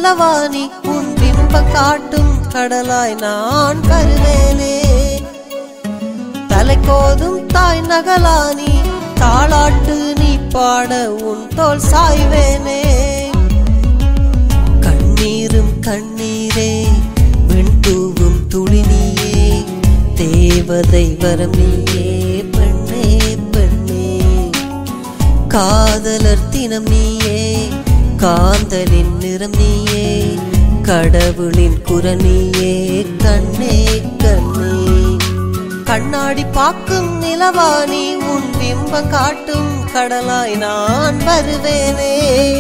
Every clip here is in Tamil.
நிலவாணி உன் பிம்பம் காட்டும் கடலாய் நான் வருவேனே தலைக்கோதும் தாய் நகலானி தாளாட்டு நீ பாட உன் தோல் சாய்வேனே கண்ணீரும் கண்ணீரே விண் தூவும் துளி நீயே தேவதை வரம் நீயே பெண்ணே பெண்ணே காதலர் தினம் நீயே காந்தலின் நிறம் நீயே கடவுளின் குரல் நீயே கண்ணே கண்ணே கண்ணாடி பாக்கும் நிலவாணி உன் பிம்பம் காட்டும் கடலாய் நான் வருவேனே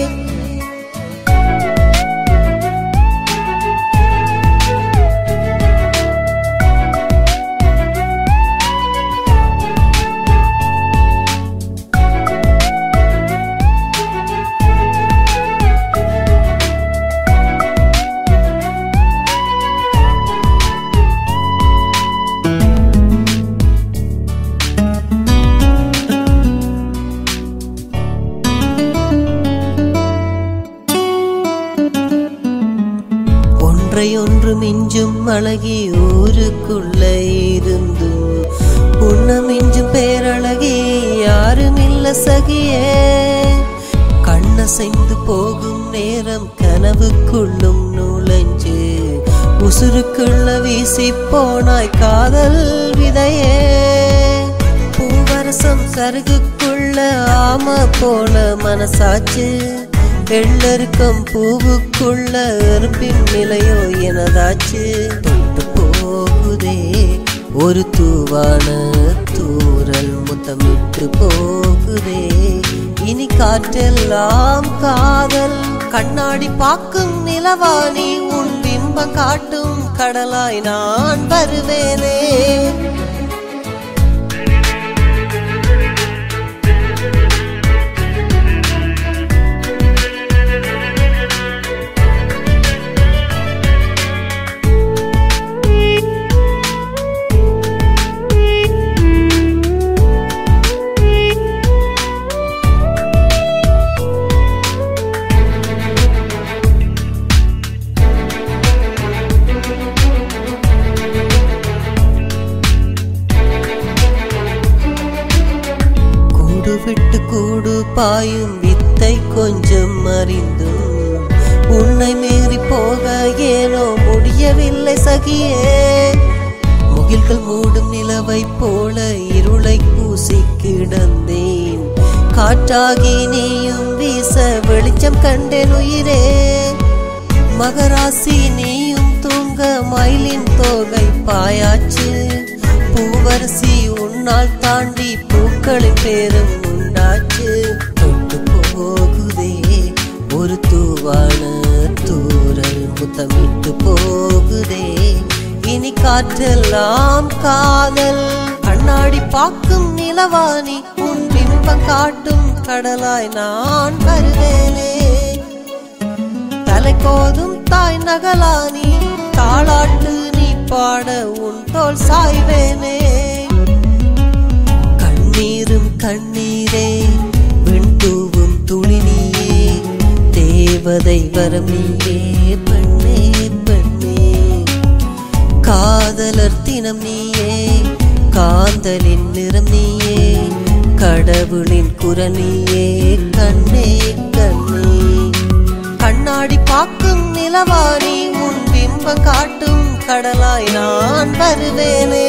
ஒன்றையொன்று மிஞ்சும் அழகி ஊருக்குள்ள இருந்து உன்ன மிஞ்சும் பேரழகி யாரும் இல்ல சகியே கண்ணசைந்து போகும் நேரம் கனவுக்குள்ளும் நுழைஞ்சு உசுருக்குள்ள வீசி போனாய் காதல் விதையே பூவரசம் சருகுக்குள்ள ஆம போல மனசாச்சு வெள்ளருக்கம் பூவுக்குள்ள எறும்பின் நிலையோ எனதாச்சு தொட்டு போகுதே ஒரு தூவான தூரல் முத்தமிட்டு போகுதே இனி காற்றெல்லாம் காதல் கண்ணாடி பாக்கும் நிலவாணி உன் பிம்பம் காட்டும் கடலாய் நான் வருவேனே கூடு விட்டு கூடு பாயும் வித்தை கொஞ்சம் அறிந்தும் உன்னை மீறி போக ஏனோ முடியவில்லை சகியே முகில்கள் மூடும் நிலவை போல இருளை பூசி கிடந்தேன் காற்றாகி நீயும் வீச வெளிச்சம் கண்டேன் உயிரே மகராசி நீயும் தூங்க மயிலின் தோகை பாயாச்சு பூவரசி உன்னால் தாண்டி பூக்களின் பேரும் உண்டாச்சு தொட்டு போகுதே ஒரு தூவான தூரல் முத்தமிட்டு போகுதே இனி காற்றெல்லாம் காதல் கண்ணாடி பாக்கும் நிலவாணி உன் பிம்பம் காட்டும் கடலாய் நான் வருவேனே தலைக்கோதும் தாய் நகலானி தாளாட்டு நீ பாட உன் தோல் சாய்வேனே கண்ணீரும் கண்ணீரே விண் தூவும் துளி நீயே தேவதை வரம் நீயே பெண்ணே பெண்ணே காதலர் தினம் நீயே காந்தலின் நிறம் நீயே கடவுளின் குரல் நீயே கண்ணே கண்ணே கண்ணாடி பாக்கும் நிலவாணி உன் பிம்பம் காட்டும் கடலாய் நான் வருவேனே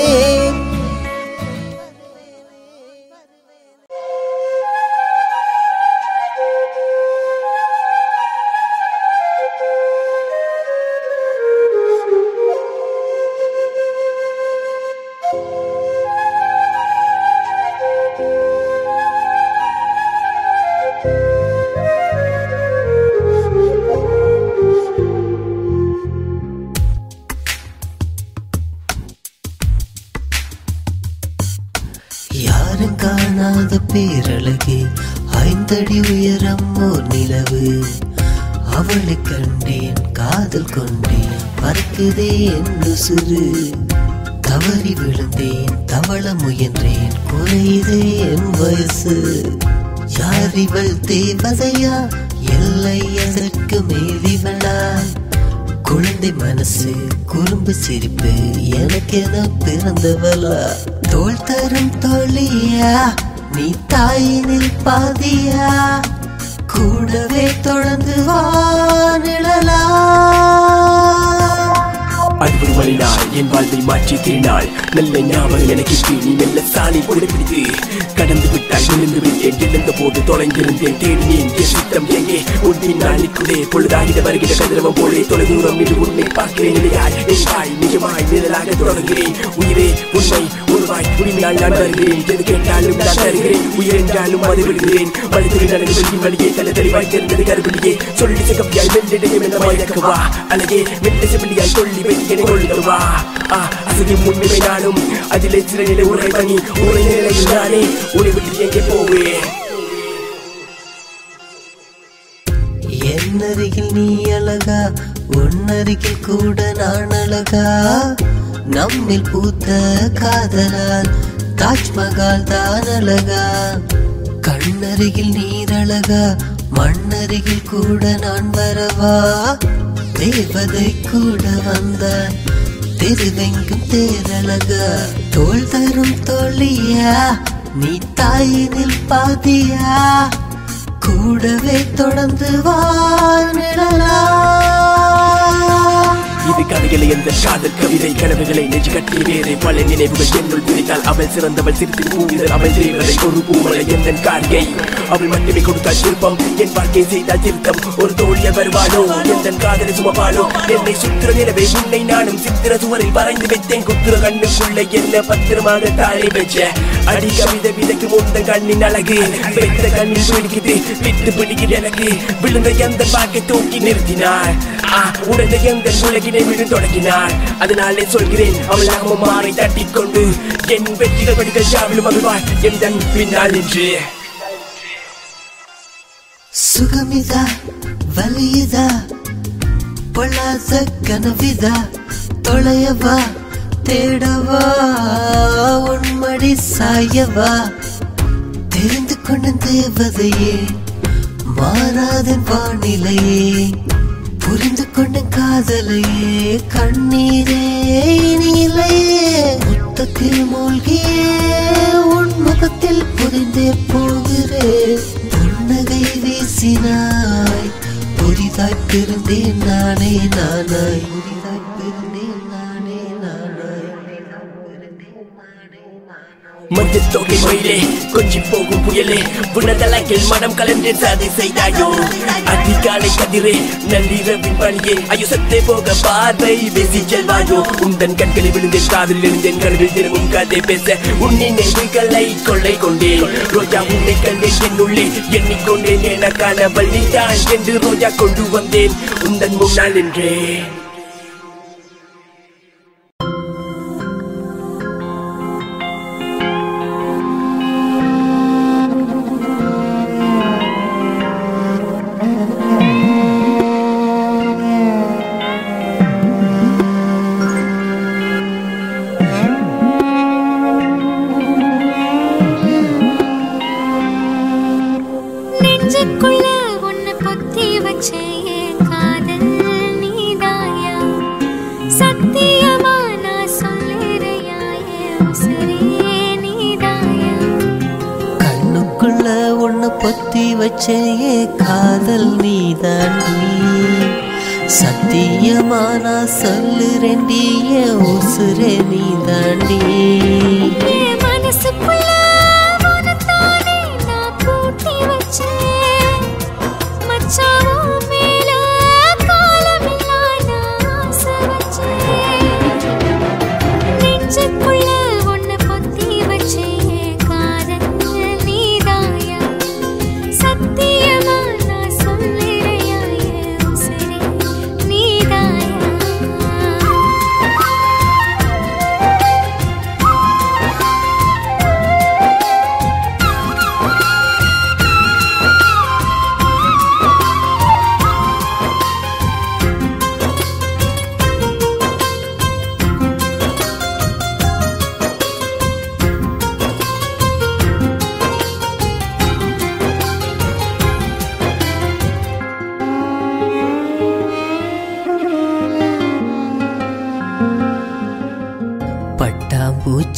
யாரும் காணாத பேரழகு ஐந்தடி உயரம் ஓர் நிலவு அவளை கண்டேன் காதல் கொண்டேன் பறக்குதே என்று சுரு தவறி விழுந்தேன் தவள முயன்றேன் குறையுதே என் வயசு யார் இவள் தேவதையா எல்லை எதற்கு மீறிவளா குழந்தை மனசு குறும்பு சிரிப்பு எனக்கென பிறந்தவளா தோல் தரும் தோழியா நீ தாயினில் பாதியா கூடவே தொடர்ந்து வானிழலா அது ஒரு வழினாள் என் வாழ்வை மாற்றி திருநாள் நல்ல ஞாபகம் எனக்கு இருக்கு. நீ மெல்ல சாலை பிடித்து கடந்து விட்டாய் விழுந்து விட்டேன் எழுந்த போது தொலைந்திருந்தேன் தேடினேன் என் சித்தம் எங்கே உன் பின்னாளிக்குள்ளே பொழுதாகிட வருகிற கதிரவம் போலே தொலைதூரம் இது உன்னை பார்க்கிறேன் இல்லையாய் என் தாய் நிஜமாய் நிழலாக தொடங்குகிறேன் உயிரே உண்மை உருவாய் உரிமையால் நான் வருகிறேன் எது கேட்டாலும் நான் தருகிறேன் உயிர் என்றாலும் அது விடுகிறேன் வழித்துறை நடந்து வெளியின் வழியே தலை தெளிவாய் தெரிந்தது கருவிலியே சொல்லி சிகப்பியாய் மெல்லிடையே மெல்ல மயக்கவா அழகே மெல்ல செவிலியாய் சொல்லி வெற்றியனை கொள்ளுவா ஆ அசதியும் உண்மை நானும் அதிலே சில நிலை உரை பணி உரை நிலையில் நானே உன்னை விட்டு எங்கே போவேன் என்னருகில் நீ அழகா உன்னருகில் கூட நான் அழகா நம்மில் பூத்த காதலால் தாஜ்மஹால் தான் அழகா கண்ணருகில் நீர் அழகா மண்ணருகில் கூட நான் வரவா தேவதை கூட வந்தார் திருவெங்கும் தேரழகா தோல் தரும் தோழியா நீ தாயினில் பாதியா கூடவே தொடர்ந்து வானிடலா இது கதைகளை எந்த காதல் கவிதை கனவுகளை நெஞ்சு கட்டி வேறு பல நினைவுகள் என்னுள் பிரித்தால் அவள் சிறந்தவள் சிரிப்பின் பூவிதழ் அவள் தேவதை ஒரு பூமலை எந்த கார்கை அவள் மட்டுமே கொடுத்தால் திருப்பம் என் வாழ்க்கை செய்தால் திருத்தம் ஒரு தோழிய வருவாளோ எந்த காதலை சுமப்பாளோ என்னை சுத்திர நிலவை உன்னை நானும் சித்திர சுவரில் வரைந்து வைத்தேன் குத்திர கண்ணுக்குள்ள என்ன பத்திரமாக தாழை வச்ச அடி கவிதை விதைக்கு முந்த கண்ணின் அழகு வைத்த கண்ணில் பிடிக்குது விட்டு பிடிக்குது எனக்கு விழுந்த எந்த பாக்கை தூக்கி நிறுத்தினார் ஆ, உடனே எந்த உலகினை விழு தொடங்கினார் அதனாலே சொல்கிறேன் அவள் நாம மாறி தட்டிக் கொண்டு என் வெற்றிகள் படிகள் யாவிலும் மகிழ்வாள் என் தன் பின்னால் என்று சுகமிதா வலியுதா பொல்லாத கனவிதா தொலையவா தேடவா உன்மடி சாயவா தெரிந்து கொண்ட தேவதையே மாறாதன் வானிலையே புரிந்து கொண்ட காதலையே கண்ணீரே இனியிலையே முத்தத்தில் மூழ்கியே உன் முகத்தில் புரிந்தே போகிறேன் புன்னகை வீசினாய் புதிதாய் பிறந்தேன் நானே நானாய் புதிதாய் பிறந்தேன் நானே நானாய் மஞ்சள் தொகை மயிலே கொஞ்சி போகும் புயலே புனதலகில் மனம் கலந்து சாதி செய்தாயோ அதிகாலை கதிரே நள்ளிரவின் பணியே ஐயோ சத்தே போக பார்வை பேசி செல்வாயோ உந்தன் கண்களில் விழுந்தேன் காதலில் எழுந்தேன் கனவில் தினமும் கதை பேச உன் நினைவுகளை கொள்ளை கொண்டேன் ரோஜா உன்னை கண்டேன் என்னுள்ளே எண்ணிக்கொண்டேன் எனக்கான வழிதான் என்று ரோஜா கொண்டு வந்தேன் உந்தன் முன்னால் என்றேன் நெஞ்சுக்குள்ள உன்னை பொத்தி வச்சே காதல் நீதாயா சத்தியமா நான் சொல்லுறையா உசரே நீதாயா கண்ணுக்குள்ள உன்னை பொத்தி வச்சே காதல் நீதாண்டி சத்தியமா நான் சொல்லுறேன்டி என் உசுரே நீதாண்டி என் மனசுக்குள்ள உனத்தானே நான் பூட்டி வச்சேன் மச்சான் உன் மேல காலமெல்லாம் நான் ஆசை வச்சேன் நெஞ்சுக்குள்ள உன்னை பொத்தி வச்சேன் காதல் நீதாயா சத்தியமா நான் சொல்லுறையா என் உசுரே நீதாயா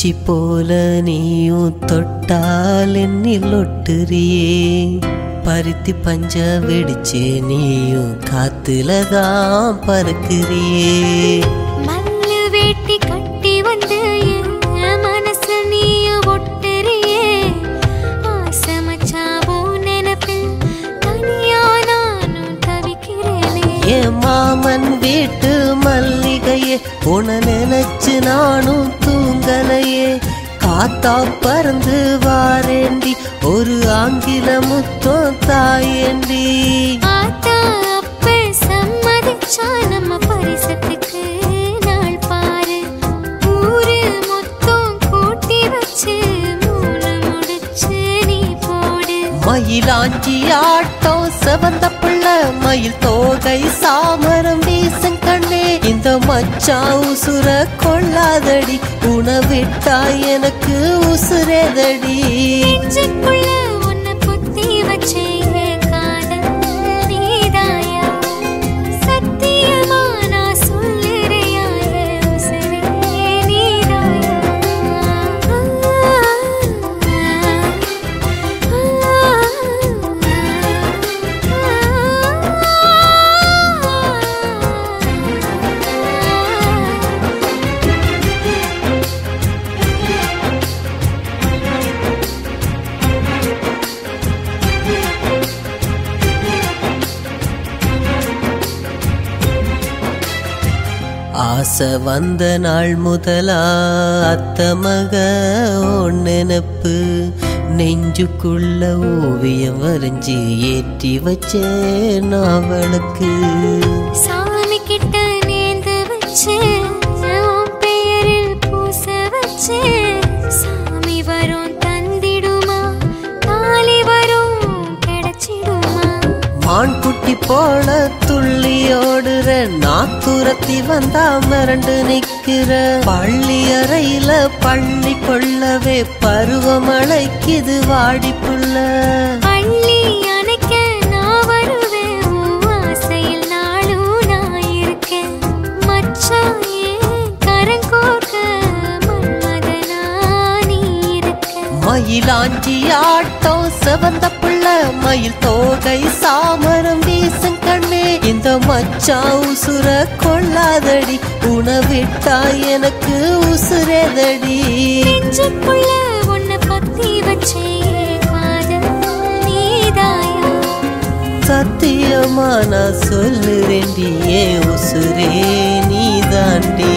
பூச்சி போல நீயும் தொட்டால் என்னில் ஒட்டுறியே பருத்தி பஞ்ச வெடிச்சு நீயும் காத்துல தான் பறக்குறியே மல்லு வேட்டி கட்டி வந்து என் மனசு நீய ஒட்டுறியே ஆசை மச்சாவோ நினைப்பில் தனியா நானும் தவிக்கிறேனே என் மாமன் வீட்டு மல்லிகையே உன நினைச்சு நானும் தூங்கலையே காத்தா பறந்து வாரேண்டி ஒரு ஆங்கில முத்தம் தாயேண்டி ஆத்தா அப்ப சம்மதிச்சா நம்ம பரிசத்துக்கு நாள் பாரு ஊரு மொத்தம் கூட்டி வச்சு மூணு முடிச்சு நீ போடு மயிலாஞ்சி ஆட்டம் செவந்த பிள்ளை மயில் தோகை சாமரம் வீசும் கண்ணே இந்த மச்சான் உசுர கொள்ளாதடி உணவிட்டா எனக்கு உசுரேதடி நெஞ்சுக்குள்ள உன்னை பொத்தி வச்சே காதல் நீதாயா சத்தியமா நான் சொல்லுறையா உசரே நீதாயா ஆசை வந்த நாள் முதலா அத்த மக உன் நினப்பு நெஞ்சுக்குள்ள ஓவியம் வரைஞ்சி ஏற்றி வச்சேன் அவளுக்கு சாமி கிட்ட நேர்ந்து வச்சு உன் பெயரில் பூச வச்சு சாமி வரும் தந்திடுமா தாலி வரும் கிடைச்சிடுமா மான் குட்டி போல துள்ளி ஓடுற நாத்துரத்தி வந்தா மிரண்டு நிக்கிற பள்ளி அறையில பள்ளி கொள்ளவே பருவமழைக்குது வாடி புள்ள பள்ளி அணைக்க நான் வருவேன் உன் ஆசையில் நாளும் நான் இருக்கேன் மச்சான் ஏன் கரங்கோர்க்க மன்மதனா நீ இருக்க மயிலாஞ்சி ஆட்டம் செவந்த புள்ள மயில் தோகை சாமரம் வீசும் கண்ணே இந்த மச்சான் உசுர கொள்ளாதடி உணவிட்டா எனக்கு உசுரேதடி நெஞ்சுக்குள்ள உன்னை பத்தி வச்சே காதல் நீதாயா சத்தியமா நான் சொல்லுறேன்டி ஏ உசுரே நீ தாண்டி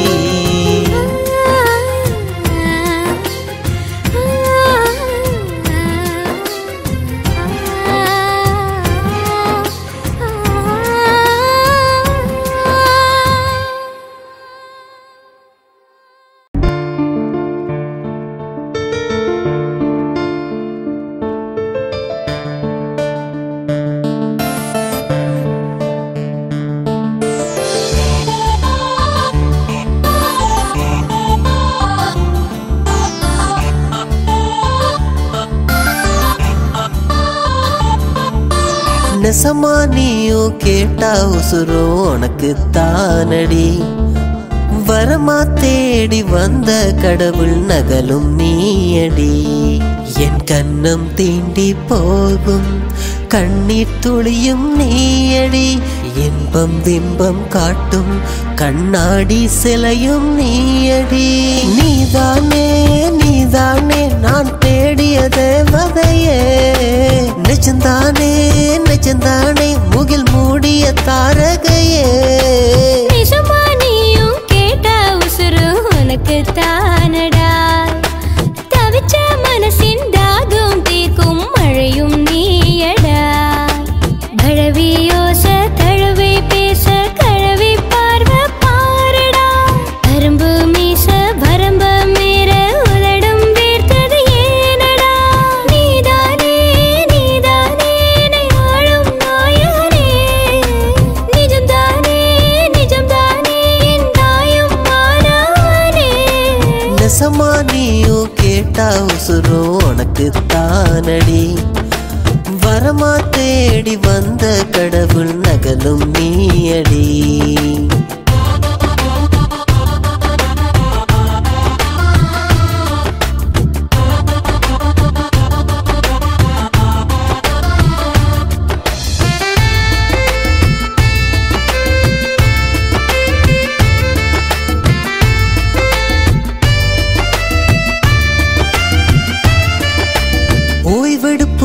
நெசமா நீயும் கேட்டா உசுரும் உனக்கு தானடி வரமா தேடி வந்த கடவுள் நகலும் நீயடி என் கண்ணம் தீண்டி போகும் கண்ணீர் துளியும் நீயடி இன்பம் பிம்பம் காட்டும் கண்ணாடி சிலையும் நீயடி நீதானே நீதானே நான் தேடிய தேவதையே நிஜந்தானே நிஜந்தானே முகில் மூடிய தாரகையே நிஜமா நீயும் கேட்ட உசுரு உனக்கு தானடா தவிச்ச மனசின் தாகம் தீர்க்கும் மழையும் நீயடா கழவி யோச தழவி பேச கழவி பார்வை பாருடா கரும்பு மீச வரம்ப மீற உதடும் வீர்த்தது ஏனடா நீதானே நீதானே என்னை ஆளும் நாயகனே நிஜம்தானே நிஜம்தானே என் தாயும் மாறானே நெசமா நீயும் கேட்டா உசுரும் உனக்கு தானடி வரமா தேடி வந்த கடவுள் நகலும் நீயடி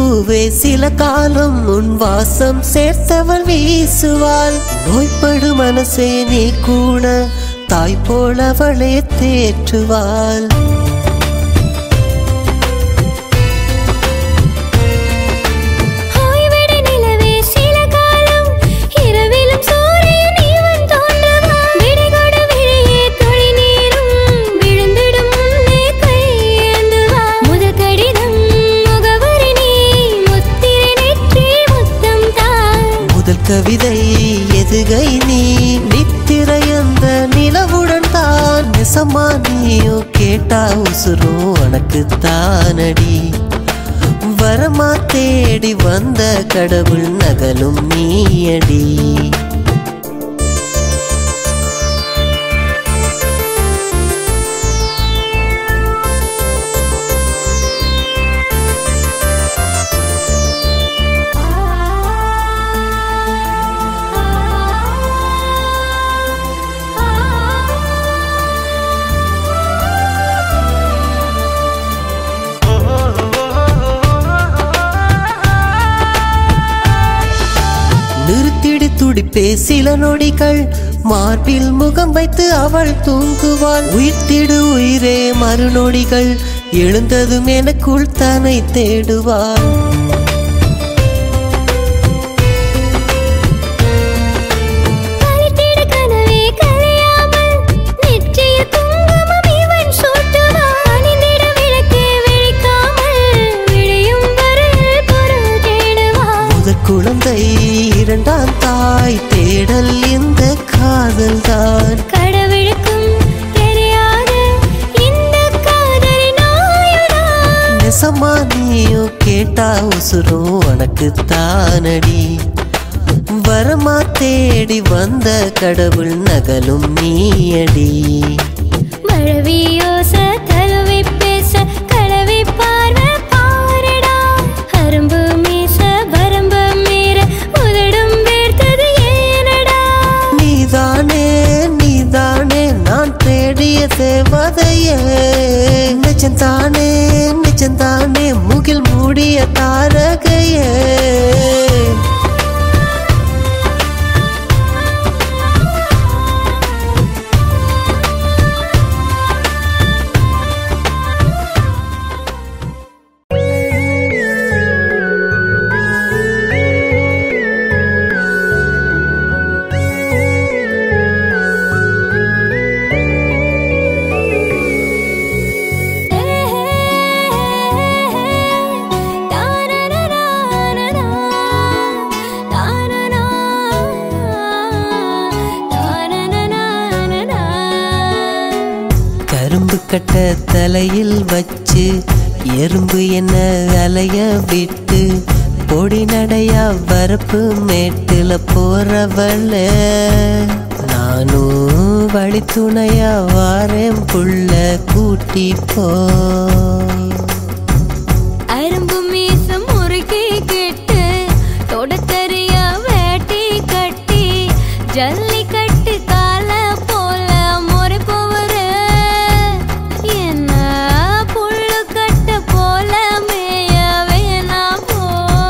பூவே சில காலம் உன் வாசம் சேர்த்தவள் வீசுவாள் நோய்படு மனசே நீ கூட தாய் போல் அவளே தேற்றுவாள் ஓய்விட நிலவே சில காலம் இரவிலும் சூரியன் இவன் தோன்றுவான் விடைகொடு விழியே துளி நீரும் விழுந்திடும் முன்னே கையேந்துவான் முதல் கடிதம் முகவரி நீ முத்திரை நெற்றி முத்தம் தான் முதல் கவிதை எதுகை நீ நித்திரை அந்த நிலவுடன் தான் நெசமா நீயோ கேட்டா உசுரும் உனக்கு தானடி வரமா தேடி வந்த கடவுள் நகலும் நீயடி நிறுத்திடி துடிப்பே சில நொடிகள் மார்பில் முகம் வைத்து அவள் தூங்குவாள் உயிர்த்திடு உயிரே மறுநொடிகள் எழுந்ததும் எனக்குள் தன்னை தேடுவாள் கலித்திட கனவே கலையாமல் நிச்சய குங்குமம் இவன் சூட்டுவான் அணிந்திட விளக்கே விழிக்காமல் விழியும் வரையில் பொருள் தேடுவான் முதல் குழந்தை இரண்டாம் தாய் தேடல் இந்த காதல் தான் கடவுளுக்கும் தெரியாத இந்த காதலின் ஆயுதான் நெசமா நீயோ கேட்டா உசுரும் உனக்கு தானடி வரமா தேடி வந்த கடவுள் நகலும் நீயடி மழவியோச தழுவி பேச கலவி பார்வை பாரடா அரும்பு மீச வரம்பு மீற உதடும் வேர்த்தது ஏனடா நீதானே நீதானே நான் தேடிய தேவதையே நிஜந்தானே நிஜந்தானே முகில் மூடிய தாரகையே கரும்பு கட்ட தலையில் வச்சு எறும்பு என்ன அலைய விட்டு பொடி நடையா வரப்பு மேட்டுல போறவள நானும் வழித்துணையா வாரேன் புள்ள கூட்டி போ அரும்பு மீசம் முறுக்கி கிட்டு தொடத்தறிய வேட்டி கட்டி ஜல்லிக்கட்டு கால போல முறை போவரு என்ன புல்லு கட்ட போல மேய வேணா போ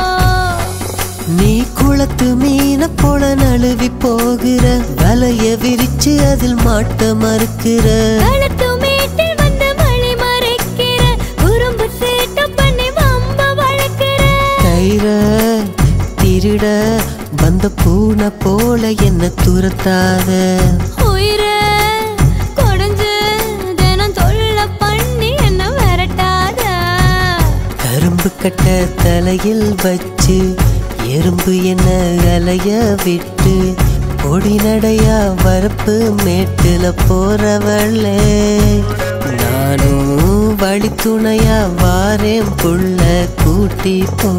நீ குளத்து மீன போல நழுவி போகிற வலைய விரிச்சு அதில் மாட்ட மறுக்கிற கழுத்து மேட்டில் வந்து வழி மறைக்கிற குறும்பு சேட்டை பண்ணி வம்ப வளர்க்கிற கயிற திருட வந்த பூனை போல என்ன துரத்தாத உயிரை கொடைஞ்சு தினம் தொல்லை பண்ணி என்ன விரட்டாத கரும்பு கட்ட தலையில் வச்சு எறும்பு என்ன அலைய விட்டு பொடி நடையா வரப்பு மேட்டுல போறவளே நானும் வழித்துணையா வாரேன் புள்ள கூட்டி போ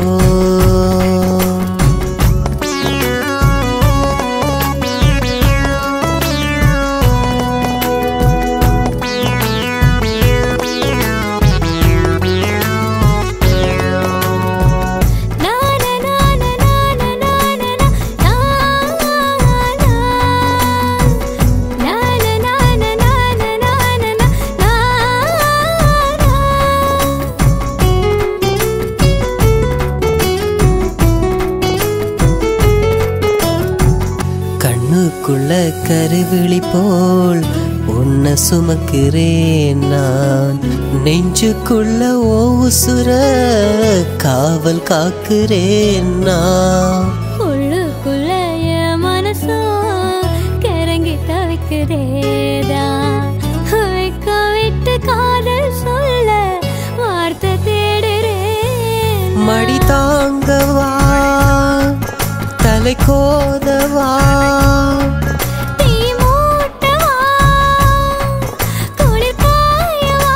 நெஞ்சுக்குள்ள கருவிழி போல் உன்னை சுமக்கிறேன் நான் நெஞ்சுக்குள்ள ஓ உசுர காவல் காக்கிறேன் நான் உள்ளுக்குள்ள என் மனசும் கிறங்கி தவிக்குதேதா வைக்க விட்டு காதல் சொல்ல வார்த்தை தேடுறேன் மடி தாங்கவா தலை கோதவா தீ மூட்டவா குளிர் காயவா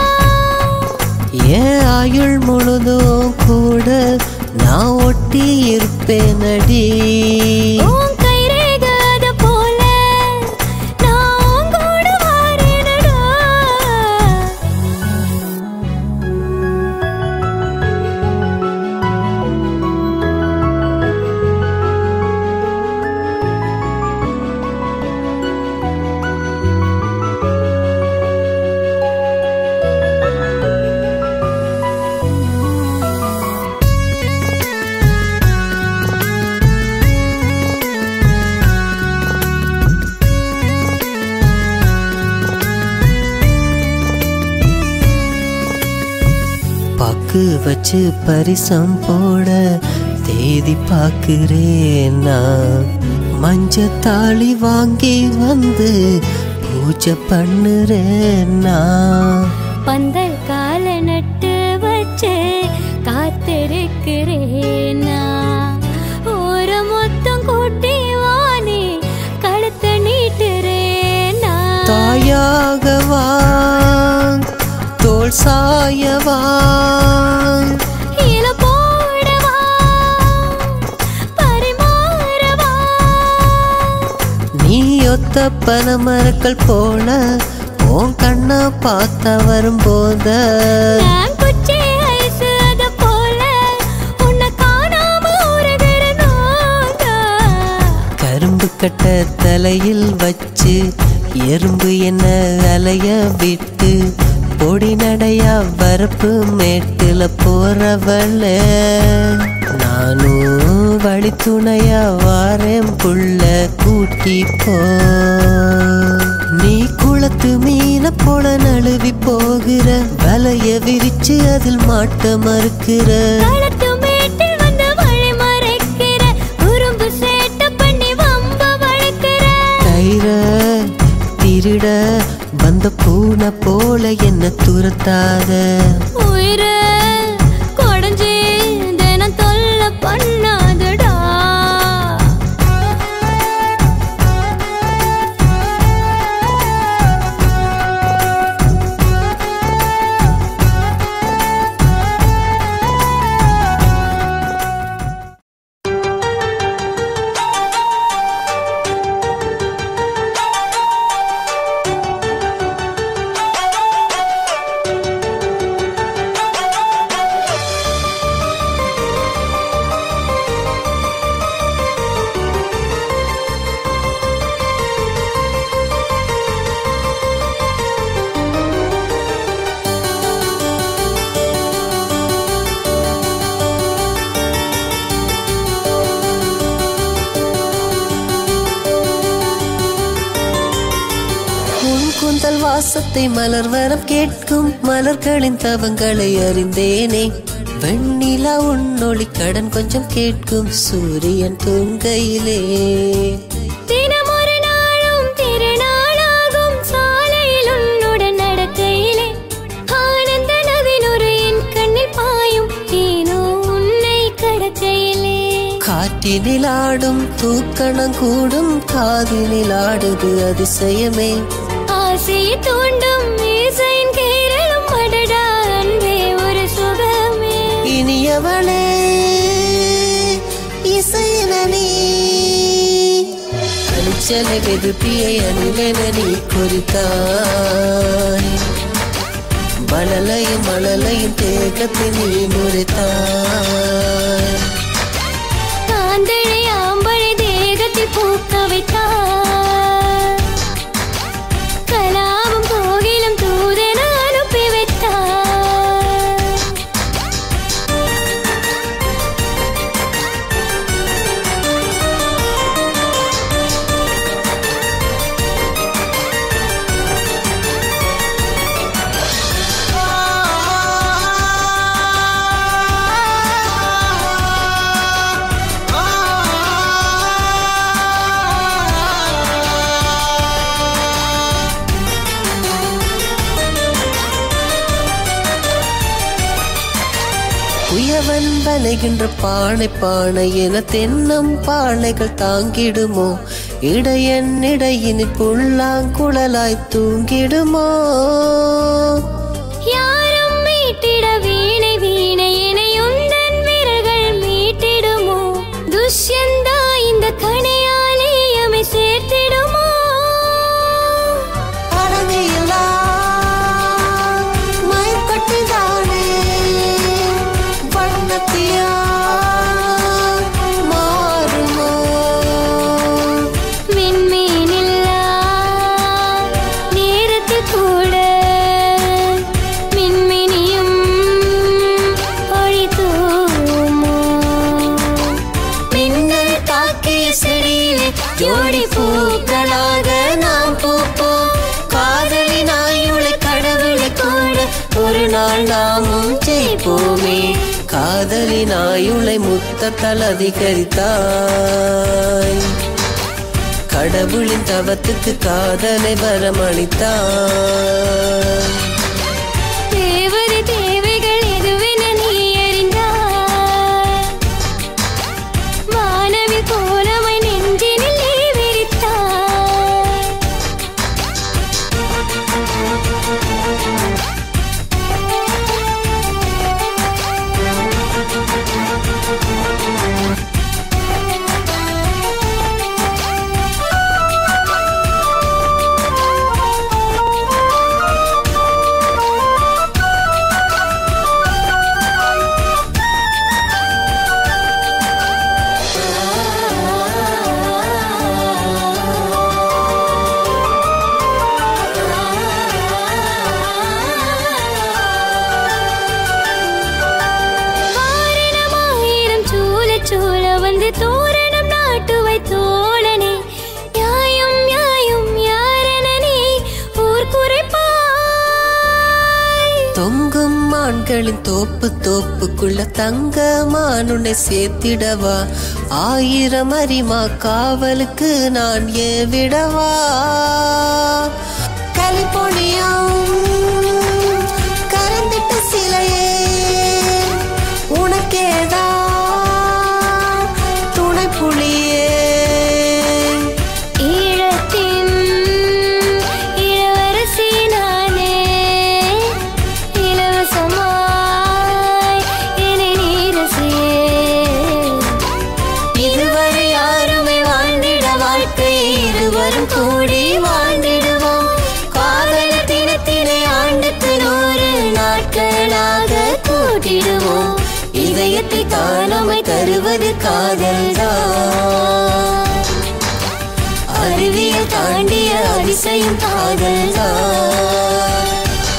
என் ஆயுள் முழுதும் கூட நான் ஒட்டி இருப்பேனடி உன் கைரேக அத போல நான் உன் கூட வாரேனடா பாக்கு வச்சு பரிசம் போட தேதி பாக்குறேன் நான் மஞ்ச தாளி வாங்கி வந்து பூஜை பண்ணுறேன் நான் பந்தல் கால நட்டு வச்சு காத்திருக்கிறேன் நான். ஒரு மொத்தம் கூட்டி வாணி கழுத்த நீட்டுறேன் நான். தாயாகவா தோல் சாயவா இல போடவா, பரிமாறவா. நீ ஒத்த பனமரக்கள் போல உன் கண்ணை பார்த்த வரும்போத நான் குச்சி ஐஸ் அத போல உன்னை காணாம உருகுற நான்தான். கரும்பு கட்ட தலையில் வச்சு எறும்பு என்ன அலைய விட்டு பொடி நடையா வரப்பு மேட்டுல போறவள நானும் வழி துணையா வாரேன் புள்ள கூட்டி போ நீ குளத்து மீன போல நழுவி போகிற வலைய விரிச்சு அதில் மாட்ட மறுக்கிற களத்து மேட்டில் வந்து வழி மறைக்கிற, உறும்பு சேட்டை பண்ணி வம்ப வளர்க்கிற. தயிர திருட வந்த பூனை போல என்ன துரத்தாத உயிரை கொடைஞ்சு தினம் தொல்லை பண்ணாதடா. உன் கூந்தல் வாசத்தை மலர் வரம் கேட்கும் மலர்களின் தவங்களை அறிந்தேனே வெண்ணிலா உன்னொளி கடன் கொஞ்சம் கேட்கும் சூரியன் தூங்கையிலே தினமொரு நாளும் திருநாளாகும் சாலையில் உன்னுடன் நடக்கையிலே ஆனந்த நதினொரு என் கண்ணில் பாயும் ஏனோ உன்னை கடக்கையிலே காற்றினில் ஆடும் தூக்கணம் கூடும் காதினில் ஆடுது அதிசயமே ஆசையை தூண்டும் இசையின் கேரளம் அடடா அன்பே ஒரு சுகமே இனியவளே இசையனி அணிச்சலை வெதுப்பியை அணிலென நீ குறித்தாய் மழலையும் மழலையும் தேக்கத்தில் நீ முறைத்தாய் ஆந்தழை ஆம்பழை தேகத்தில் பூக்க வைத்தார் கலாவும் கோகிலும் தூதென அனுப்பி வைத்தார் உயவன் வலைகின்ற பானை பானை என தென்னம் பானைகள் தாங்கிடுமோ இடையன் இடையினில் புல்லாங்குழலாய் தூங்கிடுமோ யாரும் மீட்டிட வீணை வீணை இணையுந்தன் விரல்கள் மீட்டிடுமோ துஷ்யந்தா இந்த கணையாலே அமை சேர்த்திடுமோ அடங்கியில்லா மயக்கட்டிதானே வண்ணத்தியா மாறுமோ விண்மீனில்லா நேரத்தில் கூட மின்மினியும் ஒளி தூமோ மின்னல் தாக்கிய செடியிலே ஜோடி பூக்களாக நாம் பூப்போம் காதலின் ஆயுளை கடவுளை கூட ஒரு நாள் நாமும் ஜெயிப்போமே காதலின் ஆயுளை முத்தத்தால் அதிகரித்தாய் கடவுளின் தவத்துக்கு காதலை வரமளித்தாய் தேவதை தேவைகள் எதுவென நீ அறிந்தாய் வானவி கோலமை நெஞ்சினில் நீ விரித்தாய் வாரணமாயிரம் சூழ சூழ வந்து தோரணம் நாட்டுவை தோழனே யாயும் யாயும் யாரென நீ ஊர் குறைப்பாய் தொங்கும் மான்களின் தோப்பு தோப்புக்குள்ள தங்க மானுனை சேர்த்திடவா ஆயிரம் அரிமா காவலுக்கு நான் ஏவிடவா கலிபோனியம் கரந்திட்ட சிலையே உனக்கேதா துணை புலியே ஈழத்தின் இளவரசி நானே இலவசமாய் என்னை நீ ரசியே இதுவரை யாருமே வாழ்ந்திட வாழ்க்கை இருவரும் கூடி வாழ்ந்திடுவோம் காதல தினத்தினை ஆண்டுக்கு நூறு நாட்களாக கூட்டிடுவோம் இதயத்தை தானமை தருவது காதல்தான் அறிவியல் தாண்டிய அதிசயம் காதல்தான்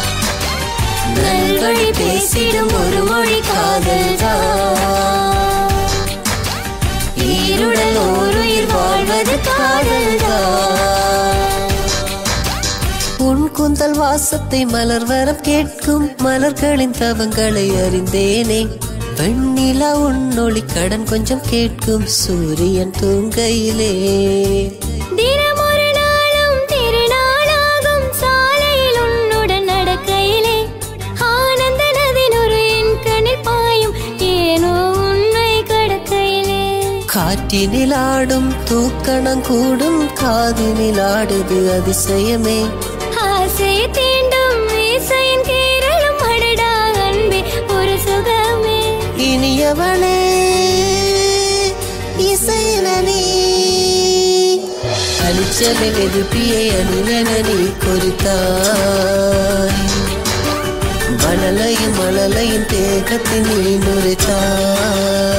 நல்வழி பேசிடும் ஒரு மொழி காதல்தான் ஈருடல் ஓருயிர் வாழ்வது காதல்தான் உன் குந்தல் வாசத்தை மலர் வரம் கேட்கும் மலர்களின் தவங்களை அறிந்தேனே வெண்ணிலா உன்னொளி கடன் கொஞ்சம் கேட்கும் சூரியன் தூங்கையிலே தினமொரு நாளும் திருநாளாகும் சாலையில் உன்னுடன் நடக்கையிலே ஆனந்த நதினொரு என் கண்ணில் பாயும் ஏனோ உன்னை கடக்கையிலே காற்றினில் ஆடும் தூக்கணம் கூடும் காதினில் ஆடுது அதிசயமே ஆசையை தீண்டும் இசையின் கீரலும் அடடா அன்பே ஒரு சுகமே இனியவளே இசைனி அலிச்சலில் எதிர்ப்பியை அணிவென நீ குறித்தாய் மணலையும் மணலையும் தேகத்தில் நீ நுரைத்தாய்